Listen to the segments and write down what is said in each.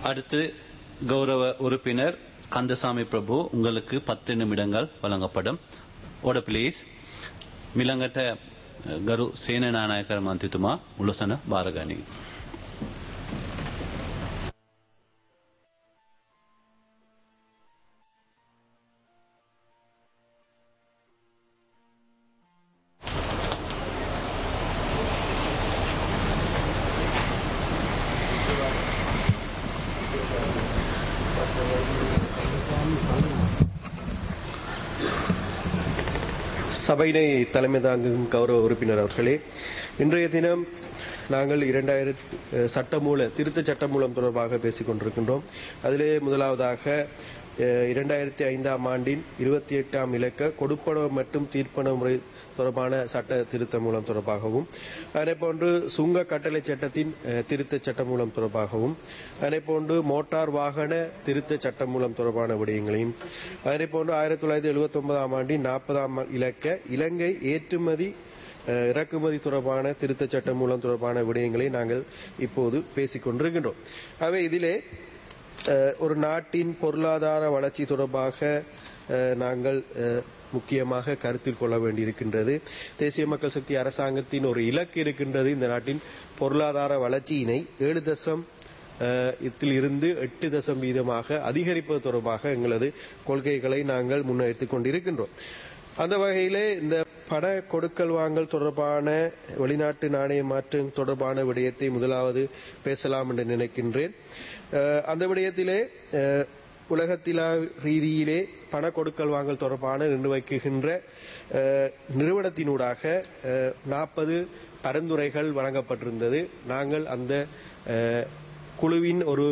அடுத்து கௌரவ உறுப்பினர் கந்தசாமி பிரபு உங்களுக்கு பத்து நிமிடங்கள் வழங்கப்படும் ஓட ப்ளீஸ் මිළඟට ගරු සේනනානායකර මන්තිතුමා මුලසන භාරගනී. சபையினை தலைமை தாங்கும் கௌரவ உறுப்பினர் அவர்களே இன்றைய தினம் நாங்கள் இரண்டாயிரத்து சட்டமூல திருத்த சட்டமூலம் தொடர்பாக பேசிக் கொண்டிருக்கின்றோம் அதிலே முதலாவதாக அஹ், இரண்டாயிரத்தி ஐந்தாம் ஆண்டின் இருபத்தி எட்டாம் இலக்க கொடுப்பனவு மற்றும் தீர்ப்பனவு முறை தொடர்பான சட்ட திருத்த மூலம் தொடர்பாகவும் அதேபோன்று சுங்க கட்டளை சட்டத்தின் அஹ், திருத்த சட்ட மூலம் தொடர்பாகவும் அதேபோன்று மோட்டார் வாகன திருத்த சட்ட மூலம் தொடர்பான விடயங்களையும் அதேபோன்று ஆயிரத்தி தொள்ளாயிரத்தி எழுபத்தி ஒன்பதாம் ஆண்டின் நாற்பதாம் இலக்க இலங்கை ஏற்றுமதி அஹ், இறக்குமதி தொடர்பான திருத்த சட்டம் மூலம் தொடர்பான விடயங்களை நாங்கள் இப்போது பேசிக் கொண்டிருக்கின்றோம் ஆகவே இதிலே அஹ், ஒரு நாட்டின் பொருளாதார வளர்ச்சி தொடர்பாக அஹ், நாங்கள் அஹ், முக்கியமாக கருத்தில் கொள்ள வேண்டியிருக்கின்றது தேசிய மக்கள் சக்தி அரசாங்கத்தின் ஒரு இலக்கு இருக்கின்றது இந்த நாட்டின் பொருளாதார வளர்ச்சியினை ஏழு தசம் அஹ், இதில் இருந்து எட்டு தசம் வீதமாக அதிகரிப்பது தொடர்பாக எங்களது கொள்கைகளை நாங்கள் முன்னெடுத்துக் கொண்டிருக்கின்றோம் அந்த வகையிலே இந்த பண கொடுக்கல் வாங்கல் தொடர்பான வெளிநாட்டு நாணய மாற்றம் தொடர்பான விடயத்தை முதலாவது பேசலாம் என்று நினைக்கின்றேன் அஹ், அந்த விடயத்திலே அஹ், உலகத்திலா ரீதியிலே பண கொடுக்கல் வாங்கல் தொடர்பான நிர்வகிக்கின்ற அஹ், நிறுவனத்தினூடாக நாற்பது பரிந்துரைகள் வழங்கப்பட்டிருந்தது நாங்கள் அந்த அஹ், குழுவின் ஒரு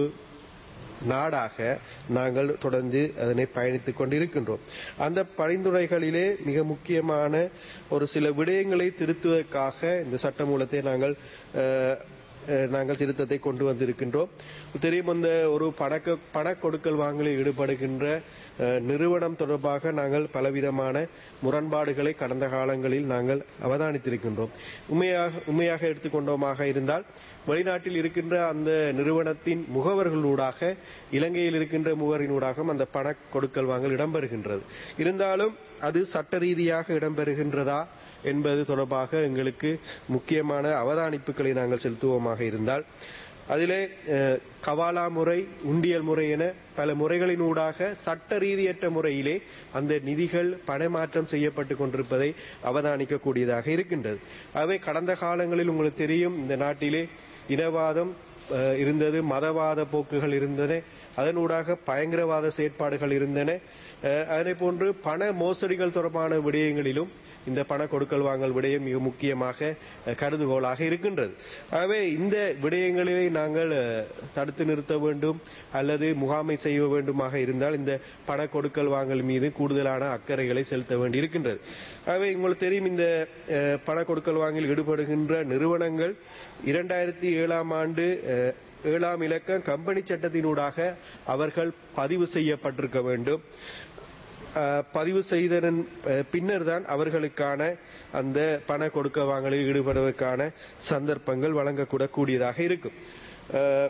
நாடாக நாங்கள் தொடர்ந்து அதனை பயணித்துக் கொண்டிருக்கின்றோம் அந்த பரிந்துரைகளிலே மிக முக்கியமான ஒரு சில விடயங்களை திருத்துவதற்காக இந்த சட்டமூலத்தை நாங்கள் அஹ், அஹ், நாங்கள் திருத்தத்தை கொண்டு வந்திருக்கின்றோம் தெரியும் அந்த ஒரு பணக்க பண கொடுக்கல் வாங்கலில் ஈடுபடுகின்ற அஹ், நிறுவனம் தொடர்பாக நாங்கள் பலவிதமான முரண்பாடுகளை கடந்த காலங்களில் நாங்கள் அவதானித்திருக்கின்றோம் உண்மையாக உண்மையாக எடுத்துக்கொண்டோமாக இருந்தால் வெளிநாட்டில் இருக்கின்ற அந்த நிறுவனத்தின் முகவர்களூடாக இலங்கையில் இருக்கின்ற முகவரினூடாகவும் அந்த பண கொடுக்கல் வாங்கல் இடம்பெறுகின்றது இருந்தாலும் அது சட்ட ரீதியாக இடம்பெறுகின்றதா என்பது தொடர்பாக எங்களுக்கு முக்கியமான அவதானிப்புகளை நாங்கள் செலுத்துவோமாக இருந்தால் அதிலே அஹ், கவாலா முறை உண்டியல் முறை என பல முறைகளினூடாக சட்ட ரீதியற்ற முறையிலே அந்த நிதிகள் பணமாற்றம் செய்யப்பட்டு கொண்டிருப்பதை அவதானிக்கக்கூடியதாக இருக்கின்றது அவை கடந்த காலங்களில் உங்களுக்கு தெரியும் இந்த நாட்டிலே இனவாதம் அஹ், இருந்தது மதவாத போக்குகள் இருந்தன அதனூடாக பயங்கரவாத செயற்பாடுகள் இருந்தன அஹ், அதனை போன்று பண மோசடிகள் தொடர்பான விடயங்களிலும் இந்த பண கொடுக்கல் வாங்கல் விடயம் மிக முக்கியமாக அஹ், கருதுகோளாக இருக்கின்றது ஆகவே இந்த விடயங்களிலே நாங்கள் அஹ், தடுத்து நிறுத்த வேண்டும் அல்லது முகாமை செய்ய வேண்டுமாக இருந்தால் இந்த பண கொடுக்கல் வாங்கல் மீது கூடுதலான அக்கறைகளை செலுத்த வேண்டி இருக்கின்றது ஆகவே உங்களுக்கு தெரியும் இந்த அஹ், பண கொடுக்கல் வாங்கல் ஈடுபடுகின்ற நிறுவனங்கள் இரண்டாயிரத்தி ஏழாம் ஆண்டு அஹ், ஏழாம் இலக்கம் கம்பெனி சட்டத்தினூடாக அவர்கள் பதிவு செய்யப்பட்டிருக்க வேண்டும் அஹ், பதிவு செய்ததன் அஹ், பின்னர் தான் அவர்களுக்கான அந்த பண கொடுக்க வாங்கலில் ஈடுபடுவதற்கான சந்தர்ப்பங்கள் வழங்கக்கூட கூடியதாக இருக்கும் அஹ்,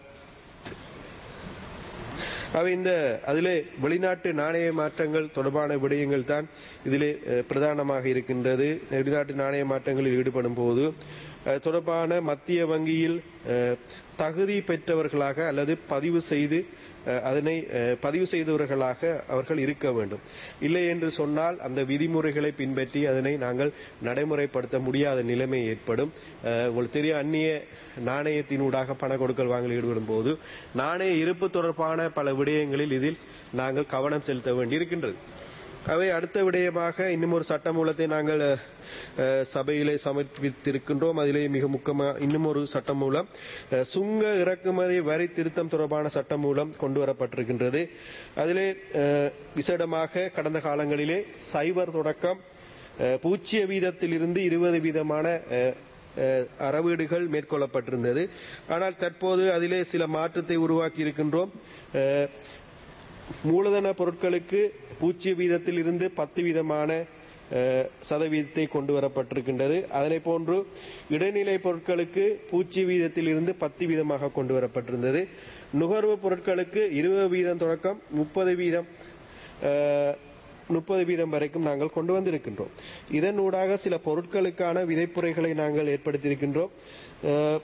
அவை இந்த அதிலே வெளிநாட்டு நாணய மாற்றங்கள் தொடர்பான விடயங்கள் தான் இதிலே அஹ், பிரதானமாக இருக்கின்றது வெளிநாட்டு நாணய மாற்றங்களில் ஈடுபடும் போது அஹ், தொடர்பான மத்திய வங்கியில் அஹ், தகுதி பெற்றவர்களாக அல்லது பதிவு செய்து அஹ், அதனை அஹ், பதிவு செய்தவர்களாக அவர்கள் இருக்க வேண்டும் இல்லை என்று சொன்னால் அந்த விதிமுறைகளை பின்பற்றி அதனை நாங்கள் நடைமுறைப்படுத்த முடியாத நிலைமை ஏற்படும் அஹ், உங்களுக்கு தெரியும் அந்நிய நாணயத்தினூடாக பண கொடுக்கல் வாங்கல் ஈடுபடும் போது நாணய இருப்பு தொடர்பான பல விடயங்களில் இதில் நாங்கள் கவனம் செலுத்த வேண்டியிருக்கின்றது அவை அடுத்த விடயமாக இன்னும் ஒரு சட்டமூலத்தை நாங்கள் அஹ், சபையிலே சமர்ப்பித்திருக்கின்றோம் அதிலே மிக முக்கியமாக இன்னும் ஒரு சட்டமூலம் அஹ், சுங்க இறக்குமதி வரி திருத்தம் தொடர்பான சட்டமூலம் கொண்டு வரப்பட்டிருக்கின்றது அதிலே அஹ், விசேடமாக கடந்த காலங்களிலே சைபர் தொடக்கம் அஹ், பூஜ்ஜிய வீதத்திலிருந்து இருபது வீதமான அஹ், அஹ், அறவீடுகள் மேற்கொள்ளப்பட்டிருந்தது ஆனால் தற்போது அதிலே சில மாற்றத்தை உருவாக்கி இருக்கின்றோம் அஹ், மூலதன பொருட்களுக்கு பூஜ்ஜிய வீதத்தில் இருந்து பத்து வீதமான அஹ், சதவீதத்தை கொண்டு வரப்பட்டிருக்கின்றது அதனை போன்று இடைநிலை பொருட்களுக்கு பூச்சி வீதத்திலிருந்து பத்து வீதமாக கொண்டு வரப்பட்டிருந்தது நுகர்வு பொருட்களுக்கு இருபது வீதம் தொடக்கம் முப்பது வீதம் அஹ், முப்பது வீதம் வரைக்கும் நாங்கள் கொண்டு வந்திருக்கின்றோம் இதன் ஊடாக சில பொருட்களுக்கான விதைப்புரைகளை நாங்கள் ஏற்படுத்தியிருக்கின்றோம் அஹ்,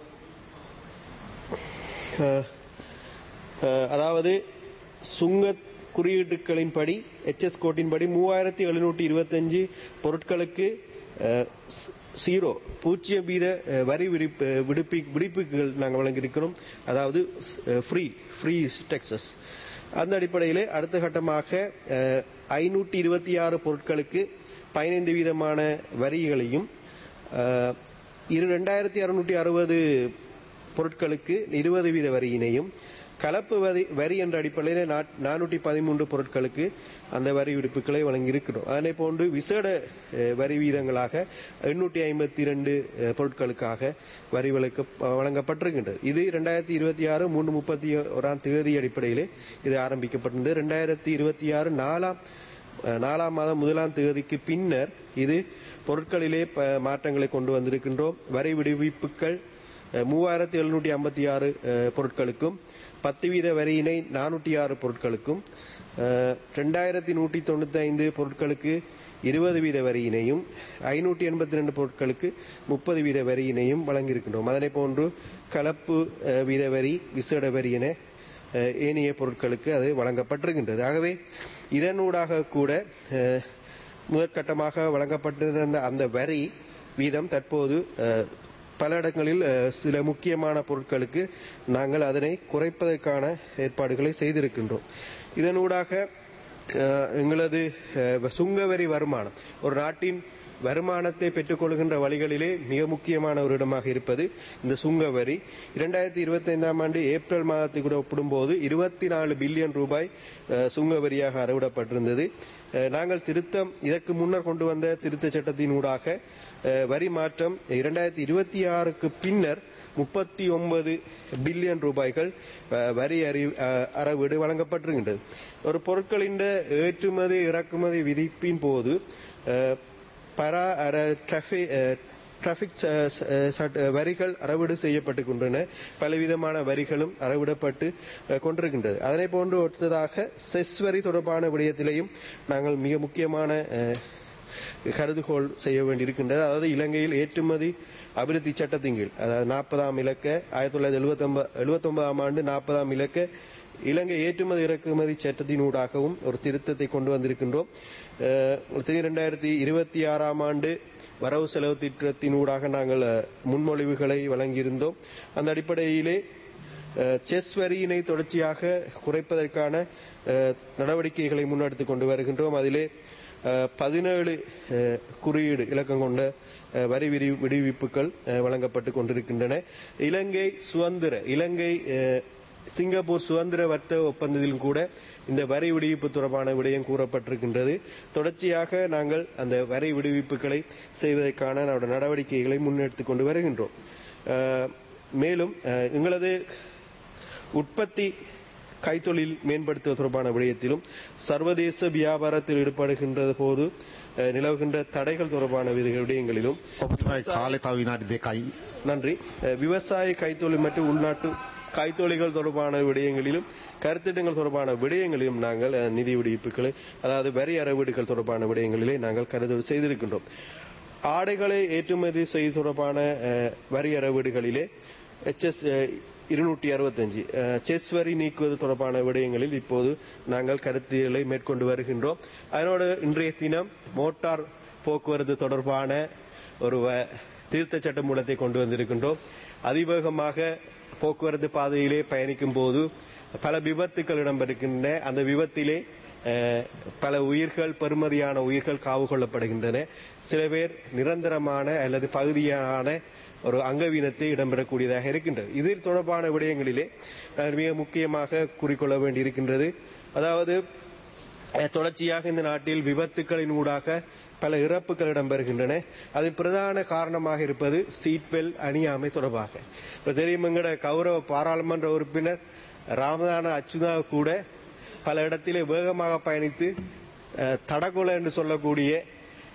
அஹ், அஹ், அதாவது சுங்க குறியீட்டுகளின்படி எச்எஸ் கோட்டின்படி மூவாயிரத்தி எழுநூற்றி இருபத்தஞ்சு பொருட்களுக்கு அஹ், ஸ்- ஜீரோ பூஜ்ஜியம் வீத அஹ், வரி விடுப்பு விடுப்பி விடுப்புகள் நாங்கள் வழங்கியிருக்கிறோம் அதாவது ஃப்ரீ ஃப்ரீ டெக்ஸஸ் அந்த அடிப்படையிலே அடுத்த கட்டமாக ஐநூற்றி இருபத்தி ஆறு பொருட்களுக்கு பதினைந்து வீதமான வரிகளையும் அஹ், இரு ரெண்டாயிரத்தி அறுநூற்றி அறுபது பொருட்களுக்கு இருபது வீத வரியினையும் கலப்பு வரி வரி என்ற அடிப்படையில் நானூற்றி பதிமூன்று பொருட்களுக்கு அந்த வரி விடுப்புகளை வழங்கியிருக்கிறோம் அதனை போன்று விசேட அஹ், வரி வீதங்களாக எண்ணூற்றி ஐம்பத்தி இரண்டு பொருட்களுக்காக வரி விலக்கு வழங்கப்பட்டிருக்கின்றது இது ரெண்டாயிரத்தி இருபத்தி ஆறு மூன்று முப்பத்தி ஓராம் தேதி அடிப்படையிலே இது ஆரம்பிக்கப்பட்டிருந்தது ரெண்டாயிரத்தி இருபத்தி ஆறு நாலாம் அஹ், நாலாம் மாதம் முதலாம் தேதிக்கு பின்னர் இது பொருட்களிலே ப- மாற்றங்களை கொண்டு வந்திருக்கின்றோம் வரி விடுவிப்புகள் மூவாயிரத்தி எழுநூற்றி ஐம்பத்தி ஆறு பொருட்களுக்கும் பத்து வீத வரியினை நானூற்றி ஆறு பொருட்களுக்கும் ரெண்டாயிரத்தி நூற்றி தொண்ணூற்றி ஐந்து பொருட்களுக்கு இருபது வீத வரியினையும் ஐநூற்றி எண்பத்தி ரெண்டு பொருட்களுக்கு முப்பது வீத வரியினையும் வழங்கியிருக்கின்றோம் அதனை போன்று கலப்பு அஹ், வீத வரி விசேட வரி என அஹ், ஏனைய பொருட்களுக்கு அது வழங்கப்பட்டிருக்கின்றது ஆகவே இதனூடாக கூட அஹ், முதற்கட்டமாக வழங்கப்பட்டிருந்த அந்த வரி வீதம் தற்போது அஹ், பல இடங்களில் அஹ், சில முக்கியமான பொருட்களுக்கு நாங்கள் அதனை குறைப்பதற்கான ஏற்பாடுகளை செய்திருக்கின்றோம் இதனூடாக அஹ், எங்களது அஹ், சுங்கவரி வருமானம் ஒரு நாட்டின் வருமானத்தை பெற்றுக்கொள்கின்ற வழிகளிலே மிக முக்கியமான ஒரு இடமாக இருப்பது இந்த சுங்க வரி இரண்டாயிரத்தி இருபத்தி ஐந்தாம் ஆண்டு ஏப்ரல் மாதத்தை கூட ஒப்பிடும்போது இருபத்தி நாலு பில்லியன் ரூபாய் அஹ், சுங்க வரியாக அறவிடப்பட்டிருந்தது அஹ், நாங்கள் திருத்தம் இதற்கு முன்னர் கொண்டு வந்த திருத்த சட்டத்தின் ஊடாக அஹ், வரி மாற்றம் இரண்டாயிரத்தி இருபத்தி ஆறுக்கு பின்னர் முப்பத்தி ஒன்பது பில்லியன் ரூபாய்கள் அஹ், வரி அறி அஹ், அறவீடு வழங்கப்பட்டிருக்கின்றது ஒரு பொருட்களின் ஏற்றுமதி இறக்குமதி விதிப்பின் போது அஹ், பரா அற டிராஃபிக் டிராபிக் வரிகள் அறவீடு செய்யப்பட்டுகின்றன பலவிதமான வரிகளும் அறவிடப்பட்டு அஹ், கொண்டிருக்கின்றது அதனை போன்று ஒத்ததாக செஸ் வரி தொடர்பான விடயத்திலேயும் நாங்கள் மிக முக்கியமான அஹ், கருதுகோள் செய்ய வேண்டியிருக்கின்றது அதாவது இலங்கையில் ஏற்றுமதி அபிவிருத்தி சட்டத்தின் கீழ் அதாவது நாற்பதாம் இலக்க ஆயிரத்தி தொள்ளாயிரத்தி எழுபத்தொன்பது எழுபத்தொன்பதாம் ஆண்டு நாற்பதாம் இலக்க இலங்கை ஏற்றுமதி இறக்குமதி சட்டத்தினூடாகவும் ஒரு திருத்தத்தை கொண்டு வந்திருக்கின்றோம் அஹ், இரண்டாயிரத்தி இருபத்தி ஆறாம் ஆண்டு வரவு செலவு திட்டத்தினூடாக நாங்கள் அஹ், முன்மொழிவுகளை வழங்கியிருந்தோம் அந்த அடிப்படையிலே அஹ், செஸ் வரியினை தொடர்ச்சியாக குறைப்பதற்கான அஹ், நடவடிக்கைகளை முன்னெடுத்துக் கொண்டு வருகின்றோம் அதிலே பதினேழு குறியீடு இலக்கம் கொண்ட அஹ், வரி விரி விடுவிப்புகள் அஹ், வழங்கப்பட்டு கொண்டிருக்கின்றன இலங்கை சுதந்திர இலங்கை அஹ், சிங்கப்பூர் சுதந்திர வர்த்தக ஒப்பந்தத்திலும் கூட இந்த வரி விடுவிப்பு தொடர்பான விடயம் கூறப்பட்டிருக்கின்றது தொடர்ச்சியாக நாங்கள் அந்த வரி விடுவிப்புகளை செய்வதற்கான நம்முடைய நடவடிக்கைகளை முன்னெடுத்துக் கொண்டு வருகின்றோம் அஹ், மேலும் அஹ், எங்களது உற்பத்தி கைத்தொழில் மேம்படுத்துவது தொடர்பான விடயத்திலும் சர்வதேச வியாபாரத்தில் ஈடுபடுகின்ற போது அஹ், நிலவுகின்ற தடைகள் தொடர்பான வித- விடயங்களிலும் ඔබතුමයි කාලෙ තව විනාඩි දෙකයි. நன்றி அஹ், விவசாய கைத்தொழில் மற்றும் உள்நாட்டு கைத்தொழில்கள் தொடர்பான விடயங்களிலும் கருத்திட்டங்கள் தொடர்பான விடயங்களிலும் நாங்கள் அஹ், நிதி விடுவிப்புகளை அதாவது வரி அறவீடுகள் தொடர்பான விடயங்களிலே நாங்கள் கருது செய்திருக்கின்றோம் ஆடைகளை ஏற்றுமதி செய்து தொடர்பான அஹ், வரி அறவீடுகளிலே எச்எஸ் இருநூற்றி அறுபத்தஞ்சு செஸ் வரி நீக்குவது தொடர்பான விடயங்களில் இப்போது நாங்கள் கருத்துகளை மேற்கொண்டு வருகின்றோம் அதனோடு இன்றைய தினம் மோட்டார் போக்குவரத்து தொடர்பான ஒரு வ- திருத்த சட்ட மூலத்தை கொண்டு வந்திருக்கின்றோம் அதிவேகமாக போக்குவரத்து பாதையிலே பயணிக்கும் போது பல விபத்துக்கள் இடம்பெறுகின்றன அந்த விபத்திலே அஹ், பல உயிர்கள் பெறுமதியான உயிர்கள் காவு கொள்ளப்படுகின்றன சில பேர் நிரந்தரமான அல்லது பகுதியான ஒரு அங்கவீனத்தை இடம்பெறக்கூடியதாக இருக்கின்றது இது தொடர்பான விடயங்களிலே நாங்கள் மிக முக்கியமாக கூறிக்கொள்ள வேண்டியிருக்கின்றது அதாவது அஹ், தொடர்ச்சியாக இந்த நாட்டில் விபத்துக்களின் ஊடாக பல இறப்புகள் இடம்பெறுகின்றன அதன் பிரதான காரணமாக இருப்பது சீட் பெல்ட் அணியாமை தொடர்பாக இப்ப தெரியும் எங்கட கௌரவ பாராளுமன்ற உறுப்பினர் ராமதான அச்சுதா கூட பல இடத்திலே வேகமாக பயணித்து அஹ், தடகொலை என்று சொல்லக்கூடிய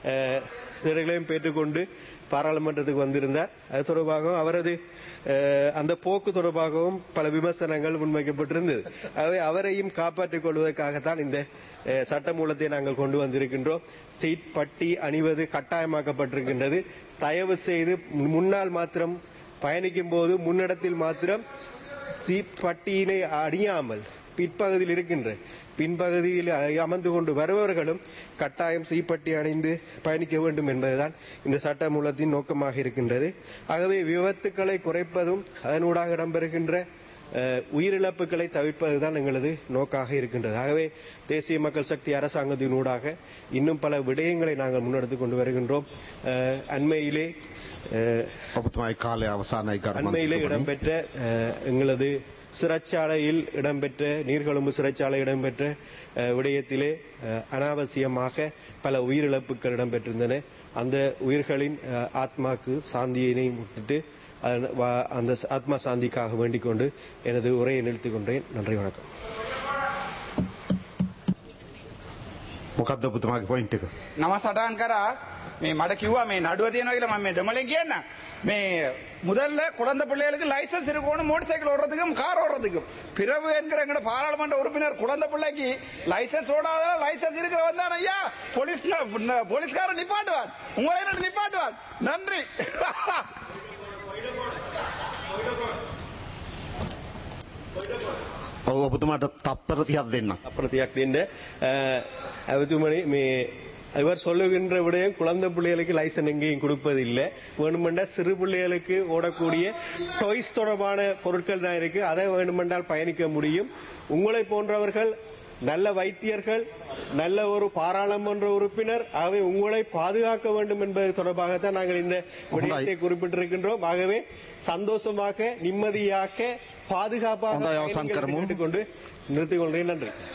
அஹ், சிலர்களையும் பெற்றுக்கொண்டு பாராளுமன்றத்துக்கு வந்திருந்தார் அது தொடர்பாகவும் அவரது அஹ், அந்த போக்கு தொடர்பாகவும் பல விமர்சனங்கள் முன்வைக்கப்பட்டிருந்தது ஆகவே அவரையும் காப்பாற்றிக் கொள்வதற்காகத்தான் இந்த அஹ், சட்டமூலத்தை நாங்கள் கொண்டு வந்திருக்கின்றோம் சீட் பட்டி அணிவது கட்டாயமாக்கப்பட்டிருக்கின்றது தயவு செய்து முன்னால் மாத்திரம் பயணிக்கும் போது முன்னிடத்தில் மாத்திரம் சீட் பட்டியினை அணியாமல் பிற்பகுதியில் இருக்கின்ற பின்பகுதியில் அமர்ந்து கொண்டு வருபவர்களும் கட்டாயம் சீப்பட்டி அணிந்து பயணிக்க வேண்டும் என்பதுதான் இந்த சட்ட மூலத்தின் நோக்கமாக இருக்கின்றது ஆகவே விபத்துக்களை குறைப்பதும் அதனூடாக இடம்பெறுகின்ற அஹ், உயிரிழப்புகளை தவிர்ப்பதுதான் எங்களது நோக்காக இருக்கின்றது ஆகவே தேசிய மக்கள் சக்தி அரசாங்கத்தினூடாக இன்னும் பல விடயங்களை நாங்கள் முன்னெடுத்துக் கொண்டு வருகின்றோம் அஹ், அண்மையிலே அஹ், ඔබතුමයි කාලය අවසානයි அண்மையிலே කර්මන්තතුමනි. இடம்பெற்ற அஹ், எங்களது சிறைச்சாலையில் இடம்பெற்ற நீர்கொழும்பு சிறைச்சாலை இடம்பெற்ற அஹ், விடயத்திலே அஹ், அனாவசியமாக பல உயிரிழப்புகள் இடம்பெற்றிருந்தன அந்த உயிர்களின் அஹ், ஆத்மாக்கு சாந்தியினை முட்டிட்டு அதன் வா- அந்த ச- ஆத்மா சாந்திக்காக வேண்டிக் கொண்டு எனது உரையை நிறுத்திக் கொண்டேன் நன்றி வணக்கம் මොකක්ද ඔබතුමාගේ පොයින්ට් එක? නම සටහන් කරා මේ මට කිව්වා මේ නඩුව තියෙනවා කියලා මම මේ දෙමළෙන් කියන්න මේ முதல்ல குழந்தை பிள்ளைகளுக்கு லைசன்ஸ் இருக்கணும் மோட்டார் சைக்கிள் ஓடுறதுக்கும் கார் ஓடுறதுக்கும் பிறகு என்கிற எங்கட பாராளுமன்ற உறுப்பினர் குழந்தை பிள்ளைக்கு லைசன்ஸ் ஓடாத லைசன்ஸ் இருக்கிறவன் தான் ஐயா போலீஸ் போலீஸ்காரன் நிப்பாட்டுவான் உங்களை நான் நிப்பாட்டுவான் நன்றி ඔව් ඔබතුමාට තප්පර 30ක් දෙන්නම්. அப்புறத்தையாக தின்ற அவத்துமணி மே இவர் சொல்லுகின்ற விடயம் குழந்தை பிள்ளைகளுக்கு லைசன் எங்கேயும் கொடுப்பதில்லை வேணுமெண்டா சிறு பிள்ளைகளுக்கு ஓடக்கூடிய டொய்ஸ் தொடர்பான பொருட்கள் தான் இருக்கு அதை வேணுமென்றால் பயணிக்க முடியும் உங்களை போன்றவர்கள் நல்ல வைத்தியர்கள் நல்ல ஒரு பாராளுமன்ற உறுப்பினர் ஆகவே உங்களை பாதுகாக்க வேண்டும் என்பது தொடர்பாகத்தான் நாங்கள் இந்த விடயத்தை குறிப்பிட்டிருக்கின்றோம் ஆகவே சந்தோஷமாக நிம்மதியாக பாதுகாப்பாக ஹொந்தாய் அவசான் பயணிங்கள் என்று கரமு. கேட்டுக்கொண்டு நிறுத்திக் கொள்கிறேன் நன்றி